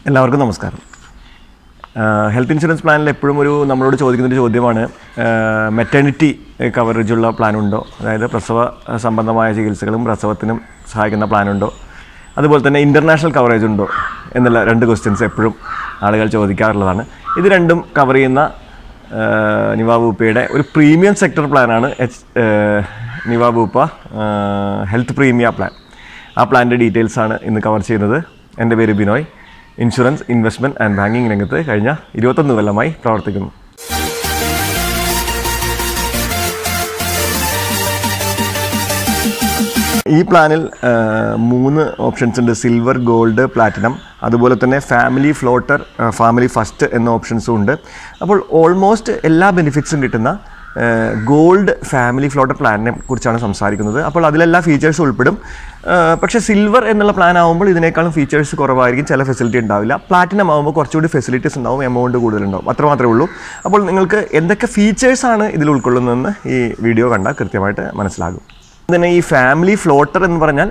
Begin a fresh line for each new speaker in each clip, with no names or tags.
എല്ലാവർക്കും നമസ്കാരം health insurance പ്ലാനിൽ എപ്പോഴും ഒരു നമ്മളോട് ചോദിക്കുന്ന ഒരു ചോദ്യമാണ് മെറ്റേണിറ്റി കവറേജുള്ള പ്ലാനുണ്ടോ അതായത് പ്രസവ സംബന്ധമായ ചികിത്സകളും പ്രസവത്തിനും സഹായിക്കുന്ന പ്ലാനുണ്ടോ അതുപോലെ തന്നെ ഇൻ്റർനാഷണൽ കവറേജ് ഉണ്ടോ എന്നുള്ള രണ്ട് ക്വസ്റ്റ്യൻസ് എപ്പോഴും ആളുകൾ ചോദിക്കാറുള്ളതാണ് ഇത് രണ്ടും കവർ ചെയ്യുന്ന നിവാബൂപ്പയുടെ ഒരു പ്രീമിയം സെക്ടർ പ്ലാനാണ് H Niva Bupa health premia plan ആ പ്ലാൻ്റെ ഡീറ്റെയിൽസ് ആണ് ഇന്ന് കവർ ചെയ്യുന്നത് എൻ്റെ പേര് Binoy insurance investment and banking രംഗത്ത് കഴിഞ്ഞ ഇരുപത്തൊന്ന് കൊല്ലമായി പ്രവർത്തിക്കുന്നു ഈ പ്ലാനിൽ ആ, മൂന്ന് ഓപ്ഷൻസ് ഉണ്ട് സിൽവർ ഗോൾഡ് പ്ലാറ്റിനം അതുപോലെ തന്നെ ഫാമിലി ഫ്ലോട്ടർ ഫാമിലി ഫസ്റ്റ് എന്ന ഓപ്ഷൻസും ഉണ്ട് അപ്പോൾ ഓൾമോസ്റ്റ് എല്ലാ ബെനിഫിറ്റ്സും കിട്ടുന്ന ഗോൾഡ് ഫാമിലി ഫ്ലോട്ടർ പ്ലാനിനെ കുറിച്ചാണ് സംസാരിക്കുന്നത് അപ്പോൾ അതിലെല്ലാ ഫീച്ചേഴ്സും ഉൾപ്പെടും ആ, പക്ഷേ സിൽവർ എന്നുള്ള പ്ലാൻ ആകുമ്പോൾ ഇതിനേക്കാളും ഫീച്ചേഴ്സ് കുറവായിരിക്കും ചില ഫെസിലിറ്റി ഉണ്ടാവില്ല പ്ലാറ്റിനം ആകുമ്പോൾ കുറച്ചുകൂടി ഫെസിലിറ്റീസ് ഉണ്ടാവും എമൗണ്ട് കൂടുതലുണ്ടാവും അത്ര മാത്രമേ ഉള്ളൂ അപ്പോൾ നിങ്ങൾക്ക് എന്തൊക്കെ ഫീച്ചേഴ്സാണ് ഇതിൽ ഉൾക്കൊള്ളുന്നതെന്ന് ഈ വീഡിയോ കണ്ടാൽ കൃത്യമായിട്ട് മനസ്സിലാകും തന്നെ ഈ ഫാമിലി ഫ്ലോട്ടർ എന്ന് പറഞ്ഞാൽ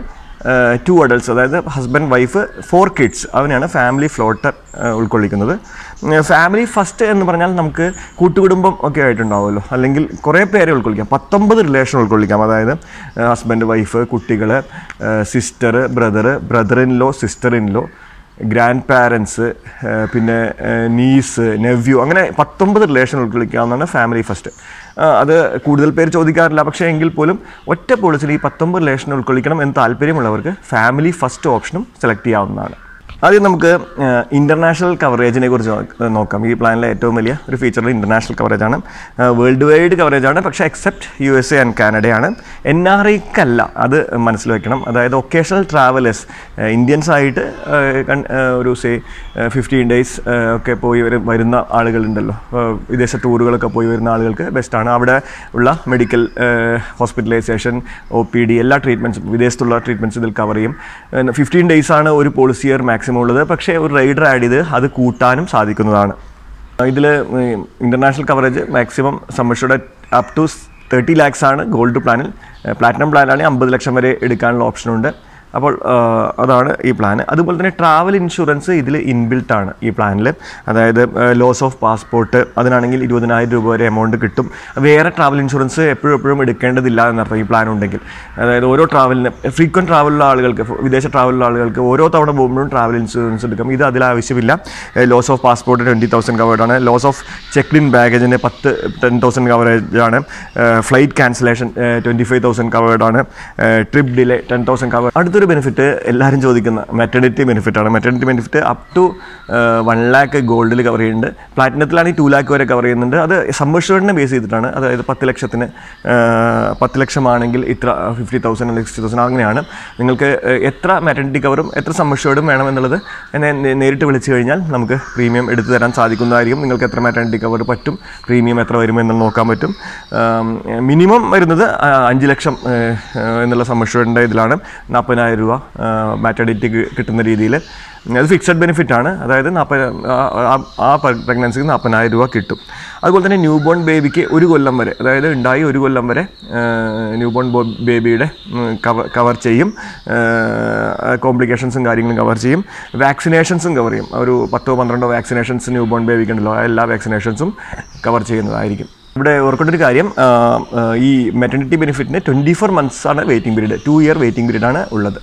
ടു അഡൾട്ട്സ് അതായത് ഹസ്ബൻഡ് വൈഫ് ഫോർ കിഡ്സ് അവനാണ് ഫാമിലി ഫ്ലോട്ടർ ഉൾക്കൊള്ളിക്കുന്നത് ഫാമിലി ഫസ്റ്റ് എന്ന് പറഞ്ഞാൽ നമുക്ക് കൂട്ടുകുടുംബം ഒക്കെ ആയിട്ടുണ്ടാവുമല്ലോ അല്ലെങ്കിൽ കുറേ പേരെ ഉൾക്കൊള്ളിക്കാം പത്തൊമ്പത് റിലേഷൻ ഉൾക്കൊള്ളിക്കാം അതായത് ഹസ്ബൻഡ് വൈഫ് കുട്ടികൾ sister brother brother in law sister in law grandparents പിന്നെ നീസ് നെവ്യൂ അങ്ങനെ പത്തൊമ്പത് റിലേഷൻ ഉൾക്കൊള്ളിക്കാവുന്നതാണ് ഫാമിലി ഫസ്റ്റ് അത് കൂടുതൽ പേര് ചോദിക്കാറില്ല പക്ഷേ എങ്കിൽ പോലും ഒറ്റ പോളിസിയിൽ ഈ പത്തൊമ്പത് റിലേഷൻ ഉൾക്കൊള്ളിക്കണം എന്ന് താല്പര്യമുള്ളവർക്ക് ഫാമിലി ഫസ്റ്റ് ഓപ്ഷനും സെലക്ട് ചെയ്യാവുന്നതാണ് ആദ്യം നമുക്ക് ഇൻ്റർനാഷണൽ കവറേജിനെ കുറിച്ച് നോ- നോക്കാം ഈ പ്ലാനിലെ ഏറ്റവും വലിയ ഒരു ഫീച്ചർ ഇൻ്റർനാഷണൽ കവറേജ് ആണ് വേൾഡ് വൈഡ് കവറേജ് ആണ് പക്ഷേ except U S A and കാനഡയാണ് എൻ ആർ ഐക്കല്ല അത് മനസ്സിൽ വെക്കണം അതായത് ഒക്കേഷണൽ ട്രാവലേഴ്സ് ഇന്ത്യൻസ് ആയിട്ട് ഏഹ്, കൺ- ഏഹ്, ഒരു സേ ഫിഫ്റ്റീൻ ഡേയ്സ് ഒക്കെ പോയി വരും വരുന്ന ആളുകളുണ്ടല്ലോ ഏഹ്, വിദേശ ടൂറുകളൊക്കെ പോയി വരുന്ന ആളുകൾക്ക് ബെസ്റ്റാണ് അവിടെ ഉള്ള medical hospitalisation O P D എല്ലാ ട്രീറ്റ്മെൻറ്റ്സും വിദേശത്തുള്ള ട്രീറ്റ്മെൻറ്റ്സ് ഇതിൽ കവർ ചെയ്യും ഫിഫ്റ്റീൻ ഡേയ്സ് ആണ് ഒരു പോളിസി ഇയർ മാക്സിമം ഉള്ളത് പക്ഷേ ഒരു റൈഡർ ആഡ് ചെയ്ത് അത് കൂട്ടാനും സാധിക്കുന്നതാണ് ഇതിൽ ഇൻ്റർനാഷണൽ കവറേജ് മാക്സിമം സമ്മർഷയുടെ അപ് ടു തേർട്ടി ലാക്സ് ആണ് ഗോൾഡ് പ്ലാനിൽ പ്ലാറ്റിനം പ്ലാനാണെങ്കിൽ അമ്പത് ലക്ഷം വരെ എടുക്കാനുള്ള ഓപ്ഷനുണ്ട് അപ്പോൾ ആ, അതാണ് ഈ പ്ലാൻ അതുപോലെ തന്നെ ട്രാവൽ ഇൻഷുറൻസ് ഇതിൽ ഇൻബിൽട്ട് ആണ് ഈ പ്ലാനിൽ അതായത് ലോസ് ഓഫ് പാസ്പോർട്ട് അതിനാണെങ്കിൽ ഇരുപതിനായിരം രൂപ വരെ എമൗണ്ട് കിട്ടും വേറെ ട്രാവൽ ഇൻഷുറൻസ് എപ്പോഴും എപ്പോഴും എടുക്കേണ്ടതില്ല എന്നർത്ഥം ഈ പ്ലാൻ ഉണ്ടെങ്കിൽ അതായത് ഓരോ ട്രാവലിന് ഫ്രീക്വൻറ്റ് ട്രാവലുള്ള ആളുകൾക്ക് വിദേശ ട്രാവലുള്ള ആളുകൾക്ക് ഓരോ തവണ പോകുമ്പോഴും ട്രാവൽ ഇൻഷുറൻസ് എടുക്കാം ഇത് അതിൽ ആവശ്യമില്ല loss of passport twenty thousand covered ആണ് ലോസ് ഓഫ് ചെക്ക് ഇൻ ബാഗേജിന് പത്ത് ടെൻ തൗസൻഡ് കവറേജ് ആണ് flight cancellation twenty five thousand covered ആണ് trip delay ten thousand covered അടുത്തൊരു ബെനിഫിറ്റ് എല്ലാവരും ചോദിക്കുന്ന മെറ്റർണിറ്റി ബെനിഫിറ്റ് ആണ് maternity benefit up to one lakh ഗോൾഡിൽ കവർ ചെയ്യുന്നുണ്ട് പ്ലാറ്റിനത്തിലാണെങ്കിൽ ടു ലാക്ക് വരെ കവർ ചെയ്യുന്നുണ്ട് അത് സമ്മർഷേർഡിനെ ബേസ് ചെയ്തിട്ടാണ് അതായത് പത്ത് ലക്ഷത്തിന് ആ, പത്ത് ലക്ഷമാണെങ്കിൽ ഇത്ര ഫിഫ്റ്റി തൗസൻഡ് അല്ലെങ്കിൽ സിക്സ്റ്റി തൗസൻഡ് അങ്ങനെയാണ് നിങ്ങൾക്ക് ഏഹ്, എത്ര മെറ്റർണിറ്റി കവറും എത്ര സമ്മർഷേർഡും വേണം എന്നുള്ളത് എന്നെ നേ- നേരിട്ട് വിളിച്ചു കഴിഞ്ഞാൽ നമുക്ക് പ്രീമിയം എടുത്തു തരാൻ സാധിക്കുന്നതായിരിക്കും നിങ്ങൾക്ക് എത്ര മെറ്റർണിറ്റി കവർ പറ്റും പ്രീമിയം എത്ര വരും എന്നുള്ളത് നോക്കാൻ പറ്റും മിനിമം വരുന്നത് ആ, അഞ്ച് ലക്ഷം ഏഹ്, ഏഹ്, എന്നുള്ള സമ്മർഷേർഡിൻ്റെ ഇതിലാണ് നാൽപ്പതിനായിരം രൂപ മാറ്റർണിറ്റി കിട്ടുന്ന രീതിയിൽ അത് ഫിക്സഡ് ബെനിഫിറ്റ് ആണ് അതായത് നാൽപ്പത് ആ പ്രഗ്നൻസിക്ക് നാൽപ്പതിനായിരം രൂപ കിട്ടും അതുപോലെ തന്നെ ന്യൂ ബോൺ ബേബിക്ക് ഒരു കൊല്ലം വരെ അതായത് ഉണ്ടായി ഒരു കൊല്ലം വരെ ന്യൂ ബോൺ ബേബിയുടെ കവർ കവർ ചെയ്യും കോംപ്ലിക്കേഷൻസും കാര്യങ്ങളും കവർ ചെയ്യും വാക്സിനേഷൻസും കവർ ചെയ്യും ഒരു പത്തോ പന്ത്രണ്ടോ വാക്സിനേഷൻസ് ന്യൂ ബോൺ ബേബിക്ക് ഉണ്ടല്ലോ ആ എല്ലാ വാക്സിനേഷൻസും കവർ ചെയ്യുന്നതായിരിക്കും ഇവിടെ ഓർക്കേണ്ട ഒരു കാര്യം ആ, ആ, ഈ മെറ്റർണിറ്റി ബെനിഫിറ്റിന് ട്വൻറ്റി ഫോർ മന്ത്സ് ആണ് waiting period two year waiting period ആണ് ഉള്ളത്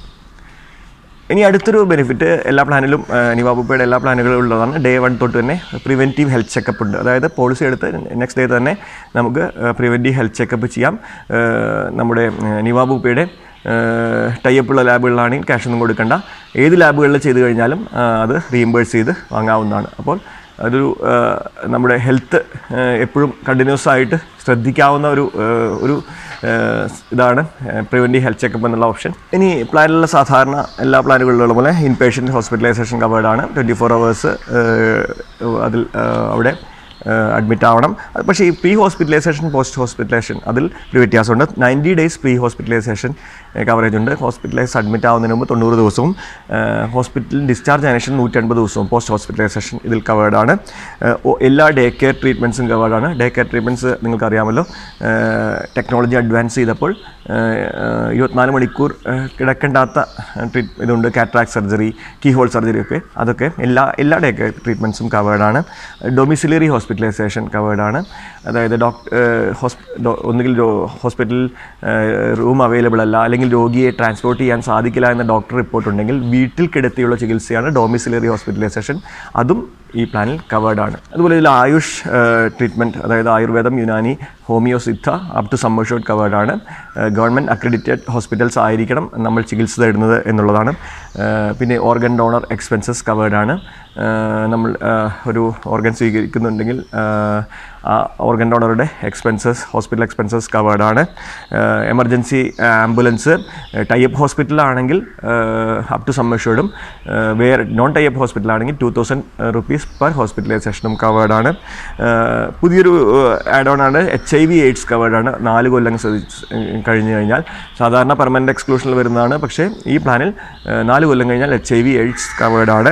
ഇനി അടുത്തൊരു ബെനിഫിറ്റ് എല്ലാ പ്ലാനിലും നിവാബുപ്പയുടെ എല്ലാ പ്ലാനുകളും ഉള്ളതാണ് ഡേ വൺ തൊട്ട് തന്നെ പ്രിവെൻറ്റീവ് ഹെൽത്ത് ചെക്കപ്പ് ഉണ്ട് അതായത് പോളിസി എടുത്ത് നെക്സ്റ്റ് ഡേ തന്നെ നമുക്ക് പ്രിവെൻറ്റീവ് ഹെൽത്ത് ചെക്കപ്പ് ചെയ്യാം ആ, നമ്മുടെ നിവാബുപ്പയുടെ ടൈപ്പുള്ള ലാബുകളിലാണെങ്കിൽ ക്യാഷ് ഒന്നും കൊടുക്കണ്ട ഏത് ലാബുകളിൽ ചെയ്ത് കഴിഞ്ഞാലും ആ, അത് റീഇംബേഴ്സ് ചെയ്ത് വാങ്ങാവുന്നതാണ് അപ്പോൾ അതൊരു ആ, നമ്മുടെ ഹെൽത്ത് എപ്പോഴും കണ്ടിന്യൂസ് ആയിട്ട് ശ്രദ്ധിക്കാവുന്ന ഒരു ആ, ഒരു ആ, ഇതാണ് പ്രിവെൻറ്റീവ് ഹെൽത്ത് ചെക്കപ്പ് എന്നുള്ള ഓപ്ഷൻ ഇനി പ്ലാനിലുള്ള സാധാരണ എല്ലാ പ്ലാനുകളിലുള്ള പോലെ ഇൻ പേഷ്യൻ്റ് ഹോസ്പിറ്റലൈസേഷൻ കവേർഡ് ആണ് ട്വൻറ്റി ഫോർ അവേഴ്സ് അതിൽ ആ, അവിടെ അഡ്മിറ്റ് ആവണം അത് പക്ഷേ ഈ പ്രീ ഹോസ്പിറ്റലൈസേഷൻ പോസ്റ്റ് ഹോസ്പിറ്റലൈസേഷൻ അതിൽ ഒരു വ്യത്യാസമുണ്ട് ninety days pre hospitalisation coverage ഉണ്ട് ഹോസ്പിറ്റലൈസ് അഡ്മിറ്റ് ആവുന്നതിന് മുമ്പ് തൊണ്ണൂറ് ദിവസവും ഹോസ്പിറ്റലിൽ ഡിസ്ചാർജ് ആയതിനു ശേഷം നൂറ്റി അൻപത് ദിവസവും പോസ്റ്റ് ഹോസ്പിറ്റലൈസേഷൻ ഇതിൽ കവേർഡാണ് എല്ലാ ഡേ കെയർ ട്രീറ്റ്മെൻറ്റ്സും കവേർഡാണ് ഡേ കെയർ ട്രീറ്റ്മെൻറ്റ്സ് നിങ്ങൾക്കറിയാമല്ലോ ടെക്നോളജി അഡ്വാൻസ് ചെയ്തപ്പോൾ ഇരുപത്തിനാല് മണിക്കൂർ ഏഹ്, കിടക്കേണ്ടാത്ത ട്രീറ്റ് ഇതുണ്ട് cataract surgery key hole surgery ഒക്കെ അതൊക്കെ എല്ലാ എല്ലാ ഡേ കെയർ ട്രീറ്റ്മെൻറ്റ്സും കവേർഡാണ് ഡൊമിസിലറി ഹോസ്പിറ്റലൈസേഷൻ കവേർഡാണ് അതായത് ഡോക്ടർ ഒന്നുകിൽ ഹോസ്പിറ്റലിൽ റൂം അവൈലബിൾ അല്ല അല്ലെങ്കിൽ രോഗിയെ ട്രാൻസ്പോർട്ട് ചെയ്യാൻ സാധിക്കില്ല എന്ന ഡോക്ടർ റിപ്പോർട്ട് ഉണ്ടെങ്കിൽ വീട്ടിൽ കിടത്തിയുള്ള ചികിത്സയാണ് ഡൊമിസിലറി ഹോസ്പിറ്റലൈസേഷൻ അതും ഈ പ്ലാനിൽ കവേർഡ് ആണ് അതുപോലെ ഇതിൽ ആയുഷ് ട്രീറ്റ്മെൻറ്റ് അതായത് ആയുർവേദം Unani homeo Siddha up to സമ്മർഷോട്ട് കവേർഡ് ആണ് ഗവൺമെൻറ് അക്രഡിറ്റഡ് ഹോസ്പിറ്റൽസ് ആയിരിക്കണം നമ്മൾ ചികിത്സ തേടുന്നത് എന്നുള്ളതാണ് ഏഹ് പിന്നെ ഓർഗൻ ഡോണർ എക്സ്പെൻസസ് കവേർഡ് ആണ് ഏഹ് നമ്മൾ ഏഹ് ഒരു ഓർഗൻ സ്വീകരിക്കുന്നുണ്ടെങ്കിൽ ഏഹ് ആ ഓർഗൻ ഡോണറുടെ എക്സ്പെൻസസ് ഹോസ്പിറ്റൽ എക്സ്പെൻസസ് കവേർഡ് ആണ് എമർജൻസി ആംബുലൻസ് ടൈപ്പ് ഹോസ്പിറ്റലാണെങ്കിൽ അപ് ടു സമ്മർഷോർഡും വേറെ നോൺ ടൈപ്പ് ഹോസ്പിറ്റലാണെങ്കിൽ ടു തൗസൻഡ് റുപ്പീസ് പെർ ഹോസ്പിറ്റലൈസേഷനും കവേർഡ് ആണ് ഏഹ് പുതിയൊരു ആഡ് ഓൺ ആണ് H I V AIDS covered ആണ് നാല് കൊല്ലം ശ്രദ്ധിച്ച് കഴിഞ്ഞ് കഴിഞ്ഞാൽ സാധാരണ പെർമനൻറ്റ് എക്സ്ക്ലൂഷനിൽ വരുന്നതാണ് പക്ഷേ ഈ പ്ലാനിൽ ഏഹ് നാല് കൊല്ലം കഴിഞ്ഞാൽ H I V AIDS covered ആണ്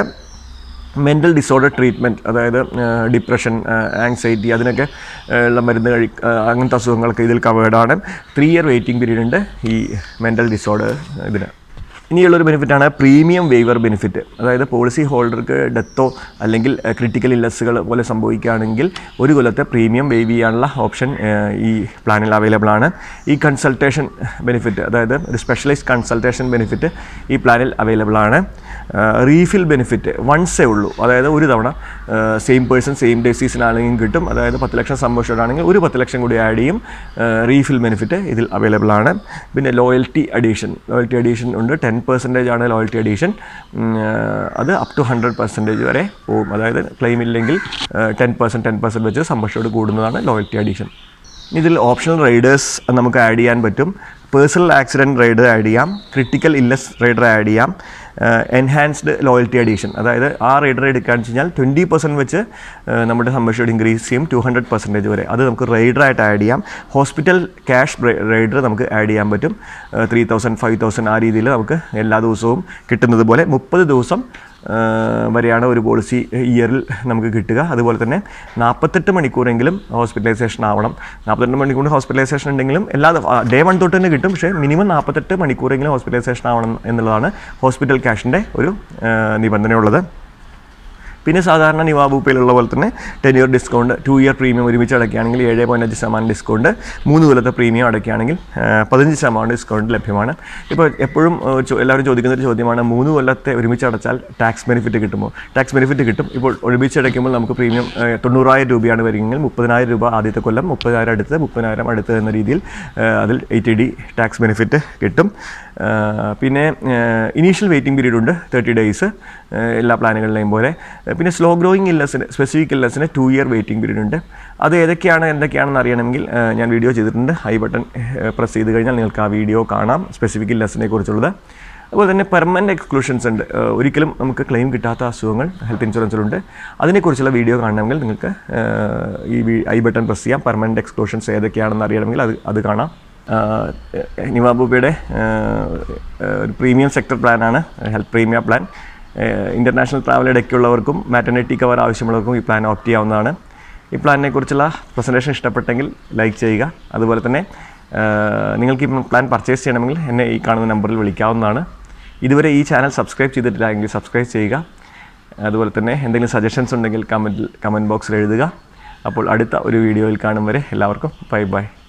മെൻ്റൽ ഡിസോർഡർ ട്രീറ്റ്മെൻറ്റ് അതായത് ഡിപ്രഷൻ ആങ്സൈറ്റി അതിനൊക്കെ ഏഹ് ഉള്ള മരുന്ന് കഴി ഏഹ് അങ്ങനത്തെ അസുഖങ്ങളൊക്കെ ഇതിൽ കവേർഡാണ് ത്രീ ഇയർ വെയിറ്റിംഗ് പീരീഡ് ഉണ്ട് ഈ മെൻ്റൽ ഡിസോർഡർ ഇതിന് ഇനിയുള്ളൊരു ബെനിഫിറ്റാണ് പ്രീമിയം വേവർ ബെനിഫിറ്റ് അതായത് പോളിസി ഹോൾഡർക്ക് ഡെത്തോ അല്ലെങ്കിൽ ക്രിട്ടിക്കൽ ഇല്ലസുകൾ പോലെ സംഭവിക്കുകയാണെങ്കിൽ ഒരു കൊല്ലത്തെ പ്രീമിയം വേവ് ചെയ്യാനുള്ള ഓപ്ഷൻ ഏഹ്, ഈ പ്ലാനിൽ അവൈലബിൾ ആണ് ഈ കൺസൾട്ടേഷൻ ബെനിഫിറ്റ് അതായത് ഒരു സ്പെഷ്യലൈസ്ഡ് കൺസൾട്ടേഷൻ ബെനിഫിറ്റ് ഈ പ്ലാനിൽ അവൈലബിൾ ആണ് റീഫിൽ ബെനിഫിറ്റ് വൺസേ ഉള്ളൂ അതായത് ഒരു തവണ സെയിം പേഴ്സൺ സെയിം ഡിസീസിനാണെങ്കിലും കിട്ടും അതായത് പത്ത് ലക്ഷം സംഭവിച്ചത് ആണെങ്കിൽ ഒരു പത്ത് ലക്ഷം കൂടി ആഡ് ചെയ്യും റീഫിൽ ബെനിഫിറ്റ് ഇതിൽ അവൈലബിൾ ആണ് പിന്നെ ലോയൽറ്റി അഡീഷൻ ലോയൽറ്റി അഡീഷൻ ഉണ്ട് ടെൻ പെർസെൻറ്റേജ് ആണ് ലോയൽറ്റി അഡീഷൻ അത് അപ് ടു ഹൺഡ്രഡ് പെർസെൻറ്റേജ് വരെ പോകും അതായത് ക്ലെയിം ഇല്ലെങ്കിൽ ടെൻ പെർസെൻറ്റ് ടെൻ പെർസെൻറ്റ് വെച്ച് സംഭവിച്ചോട് കൂടുന്നതാണ് ലോയൽറ്റി അഡീഷൻ ഇതിൽ ഓപ്ഷണൽ റൈഡേഴ്സ് നമുക്ക് ആഡ് ചെയ്യാൻ പറ്റും പേഴ്സണൽ ആക്സിഡൻറ്റ് റൈഡർ ആഡ് ചെയ്യാം ക്രിട്ടിക്കൽ ഇല്ലസ് റൈഡർ ആഡ് ചെയ്യാം എൻഹാൻസ്ഡ് ലോയൽറ്റി അഡീഷൻ അതായത് ആ റൈഡർ എടുക്കുകയാണെന്ന് വെച്ച് കഴിഞ്ഞാൽ ട്വൻറ്റി പെർസെൻറ്റ് വെച്ച് ഏഹ്, നമ്മുടെ സമ്മർഷോട് ഇൻക്രീസ് ചെയ്യും ടു ഹൺഡ്രഡ് പെർസെൻറ്റേജ് വരെ അത് നമുക്ക് റൈഡറായിട്ട് ആഡ് ചെയ്യാം ഹോസ്പിറ്റൽ ക്യാഷ് റൈഡർ നമുക്ക് ആഡ് ചെയ്യാൻ പറ്റും ത്രീ തൗസൻഡ് ഫൈവ് തൗസൻഡ് ആ രീതിയിൽ നമുക്ക് എല്ലാ ദിവസവും കിട്ടുന്നത് പോലെ മുപ്പത് ദിവസം ഏഹ് വരെയാണ് ഒരു പോളിസി ഇയറിൽ നമുക്ക് കിട്ടുക അതുപോലെ തന്നെ നാൽപ്പത്തെട്ട് മണിക്കൂറെങ്കിലും ഹോസ്പിറ്റലൈസേഷൻ ആവണം നാൽപ്പത്തെട്ട് മണിക്കൂർ ഹോസ്പിറ്റലൈസേഷൻ ഉണ്ടെങ്കിലും എല്ലാ ഡേ വൺ തൊട്ട് തന്നെ കിട്ടും പക്ഷേ മിനിമം നാൽപ്പത്തെട്ട് മണിക്കൂറെങ്കിലും ഹോസ്പിറ്റലൈസേഷൻ ആവണം എന്നുള്ളതാണ് ഹോസ്പിറ്റൽ ക്യാഷിൻ്റെ ഒരു ഏഹ് നിബന്ധനയുള്ളത് പിന്നെ സാധാരണ നിവാബൂപ്പയിലുള്ള പോലെ തന്നെ ten year discount two year premium ഒരുമിച്ച് അടയ്ക്കുകയാണെങ്കിൽ ഏഴ് പോയിൻറ്റ് അഞ്ച് ശതമാനം ഡിസ്കൗണ്ട് മൂന്ന് കൊല്ലത്തെ പ്രീമിയം അടയ്ക്കുകയാണെങ്കിൽ ആ, പതിനഞ്ച് ശതമാനം ഡിസ്കൗണ്ട് ലഭ്യമാണ് ഇപ്പോൾ എപ്പോഴും ആ, ചോ- എല്ലാവരും ചോദിക്കുന്ന ഒരു ചോദ്യമാണ് മൂന്ന് കൊല്ലത്തെ ഒരുമിച്ച് അടച്ചാൽ ടാക്സ് ബെനിഫിറ്റ് കിട്ടുമോ ടാക്സ് ബെനിഫിറ്റ് കിട്ടും ഇപ്പോൾ ഒരുമിച്ച് അടയ്ക്കുമ്പോൾ നമുക്ക് പ്രീമിയം ആ, തൊണ്ണൂറായിരം രൂപയാണ് വരികയെങ്കിൽ മുപ്പതിനായിരം രൂപ ആദ്യത്തെ കൊല്ലം മുപ്പതിനായിരം അടുത്ത് മുപ്പതിനായിരം അടുത്ത് എന്ന രീതിയിൽ ആ, അതിൽ എയ്റ്റി ഡി ടാക്സ് ബെനിഫിറ്റ് കിട്ടും ആ, പിന്നെ ഇനീഷ്യൽ വെയിറ്റിംഗ് പീരീഡ് ഉണ്ട് തേർട്ടി ഡേയ്സ് എല്ലാ പ്ലാനുകളിലെയും പോലെ പിന്നെ സ്ലോ ഗ്രോയിങ് ഇല്ലസിന് സ്പെസിഫിക് ഇല്ലസിന് ടു ഇയർ വെയിറ്റിംഗ് പീരീഡ് ഉണ്ട് അത് ഏതൊക്കെയാണ് എന്തൊക്കെയാണെന്ന് അറിയണമെങ്കിൽ ആ, ഞാൻ വീഡിയോ ചെയ്തിട്ടുണ്ട് ഐ ബട്ടൺ പ്രസ് ചെയ്ത് കഴിഞ്ഞാൽ നിങ്ങൾക്ക് ആ വീഡിയോ കാണാം സ്പെസിഫിക് ഇല്ലസിനെ കുറിച്ചുള്ളത് അതുപോലെ തന്നെ പെർമനൻറ്റ് എക്സ്ക്ലൂഷൻസ് ഉണ്ട് ആ, ഒരിക്കലും നമുക്ക് ക്ലെയിം കിട്ടാത്ത അസുഖങ്ങൾ ഹെൽത്ത് ഇൻഷുറൻസിലുണ്ട് അതിനെക്കുറിച്ചുള്ള വീഡിയോ കാണണമെങ്കിൽ നിങ്ങൾക്ക് ആ, ഈ ഐ ബട്ടൺ പ്രസ് ചെയ്യാം പെർമനൻറ്റ് എക്സ്ക്ലൂഷൻസ് ഏതൊക്കെയാണെന്ന് അറിയണമെങ്കിൽ അത് അത് കാണാം നിവാബൂബയുടെ ഒരു പ്രീമിയം സെക്ടർ പ്ലാനാണ് health premium plan international travel ഇടയ്ക്കുള്ളവർക്കും മാറ്റർണിറ്റി കവർ ആവശ്യമുള്ളവർക്കും ഈ പ്ലാൻ ഓപ്റ്റ് ചെയ്യാവുന്നതാണ് ഈ പ്ലാനിനെ കുറിച്ചുള്ള പ്രസൻറ്റേഷൻ ഇഷ്ടപ്പെട്ടെങ്കിൽ ലൈക്ക് ചെയ്യുക അതുപോലെ തന്നെ ആ, നിങ്ങൾക്ക് ഈ പ്ലാൻ പർച്ചേസ് ചെയ്യണമെങ്കിൽ എന്നെ ഈ കാണുന്ന നമ്പറിൽ വിളിക്കാവുന്നതാണ് ഇതുവരെ ഈ ചാനൽ സബ്സ്ക്രൈബ് ചെയ്തിട്ടില്ല എങ്കിൽ സബ്സ്ക്രൈബ് ചെയ്യുക അതുപോലെ തന്നെ എന്തെങ്കിലും സജഷൻസ് ഉണ്ടെങ്കിൽ കമൻറ്റിൽ കമൻറ്റ് ബോക്സിൽ എഴുതുക അപ്പോൾ അടുത്ത ഒരു വീഡിയോയിൽ കാണും വരെ എല്ലാവർക്കും ബൈ ബൈ